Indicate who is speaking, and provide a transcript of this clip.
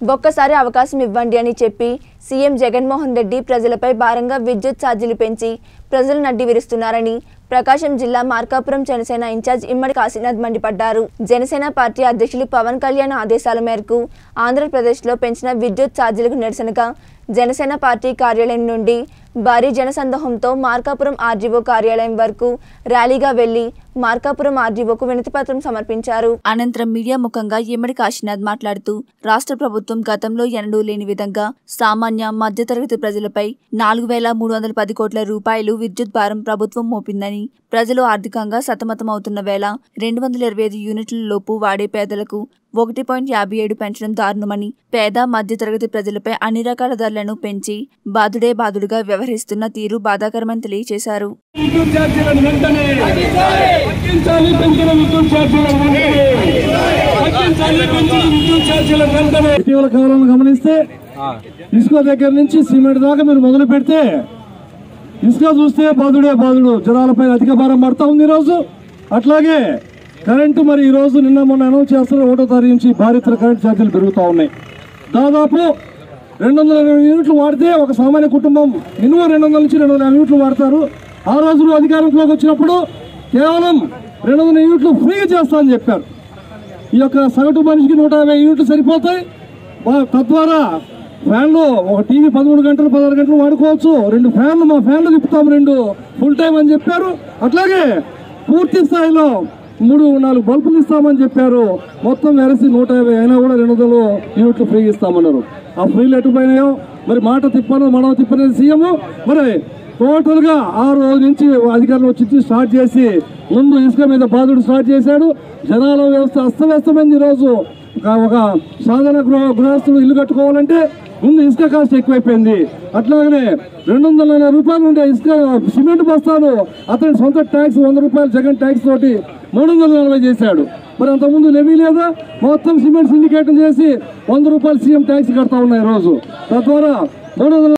Speaker 1: ఒక్కసారి అవకాశం ఇవ్వండి అని చెప్పి సీఎం జగన్మోహన్ రెడ్డి ప్రజలపై భారంగా విద్యుత్ ఛార్జీలు పెంచి ప్రజలు నడ్డి విరుస్తున్నారని ప్రకాశం జిల్లా మార్కాపురం జనసేన ఇన్ఛార్జ్ ఇమ్మడి కాశీనాథ్ మండిపడ్డారు జనసేన పార్టీ అధ్యక్షులు పవన్ కళ్యాణ్ ఆదేశాల మేరకు ఆంధ్రప్రదేశ్లో పెంచిన విద్యుత్ ఛార్జీలకు నిరసనగా జనసేన పార్టీ కార్యాలయం నుండి భారీ జనసందోహంతో మార్కాపురం ఆర్జీఓ కార్యాలయం వరకు ర్యాలీగా వెళ్లి మార్కాపురం ఆర్జీఓకు వినతిపత్రం సమర్పించారు అనంతరం మీడియా ముఖంగా ఇమ్మడి కాశీనాథ్ మాట్లాడుతూ రాష్ట్ర ప్రభుత్వం గతంలో ఎన్నడూ లేని విధంగా సామాన్య మధ్యతరగతి ప్రజలపై నాలుగు వేల మూడు వందల పది కోట్ల రూపాయలు విద్యుత్ భారం ప్రభుత్వం మోపిందని ప్రజలు ఆర్థికంగా సతమతమవుతున్న వేళ రెండు వందల ఇరవై ఐదు యూనిట్ల లోపు వాడే పేదలకు ఒకటి పాయింట్ యాభై ఏడు పెంచడం దారుణమని పేద మధ్యతరగతి ప్రజలపై అన్ని రకాల ధరలను పెంచి బాదుడే బాదుడుగా వ్యవహరిస్తున్న తీరు బాధాకరమని తెలియజేశారు
Speaker 2: విద్యుత్ ఛార్జీలను వెంటనే తగ్గించాలి పెంచిన విద్యుత్ ఛార్జీలను వెంటనే తగ్గించాలి పెంచిన విద్యుత్ ఛార్జీలను వెంటనే ఇటీవల కాలంలో గమనిస్తే ఇసుక దగ్గర నుంచి సిమెంట్ దాకా మీరు మొదలు పెడితే ఇసుక చూస్తే బాధుడే బాధుడు జనాలపై అధిక భారం పడతా ఉంది ఈరోజు అట్లాగే కరెంటు మరి ఈ రోజు నిన్న మొన్న అనౌన్స్ చేస్తున్న ఒకటో తారీఖు నుంచి భారీతర కరెంట్ ఛార్జీలు పెరుగుతూ ఉన్నాయి దాదాపు రెండు వందల ఇరవై యూనిట్లు వాడితే ఒక సామాన్య కుటుంబం మినిమం రెండు వందల నుంచి రెండు వందల యాభై యూనిట్లు వాడతారు ఆ రోజులు అధికారంలోకి వచ్చినప్పుడు కేవలం రెండు వందల యూనిట్లు ఫ్రీగా చేస్తా అని చెప్పారు ఈ యొక్క సగటు మనిషికి నూట యాభై యూనిట్లు సరిపోతాయి వా- తద్వారా ఫ్యాన్లు ఒక టీవీ పదమూడు గంటలు పదహారు గంటలు వాడుకోవచ్చు రెండు ఫ్యాన్లు మా ఫ్యాన్లు తిప్పుతాం రెండు ఫుల్ టైం అని చెప్పారు అట్లాగే పూర్తి స్థాయిలో మూడు నాలుగు బల్బులు ఇస్తామని చెప్పారు మొత్తం వెరసి నూట యాభై అయినా కూడా రెండు వందలు యూనిట్లు ఫ్రీ ఇస్తామన్నారు ఆ ఫ్రీలు ఎటుపోయినాయో మరి మాట తిప్పను మడవ తిప్పనేది సీఎం మరి టోటల్ గా ఆ రోజు నుంచి అధికారులు వచ్చి స్టార్ట్ చేసి ముందు ఇసుక మీద బాధుడు స్టార్ట్ చేశాడు జనాల వ్యవస్థ అస్తవ్యస్తమైంది ఈ రోజు ఒక- ఒక సాధారణ గృహ గృహస్థులు ఇల్లు కట్టుకోవాలంటే ముందు ఇసుక కాస్ట్ ఎక్కువైపోయింది అట్లాగనే రెండు వందల నలభై రూపాయలు ఉండే ఇసుక సిమెంట్ బస్తాలు అతని సొంత ట్యాక్స్ వంద రూపాయలు జగన్ ట్యాక్స్ తోటి మూడు వందల నలభై చేశాడు మరి అంతకుముందు లెవీ లేదా మొత్తం సిమెంట్ సిండికేట్ చేసి వంద రూపాయలు సీఎం ట్యాక్స్ కడతా ఉన్నాయి ఈ రోజు తద్వారా మూడు వందల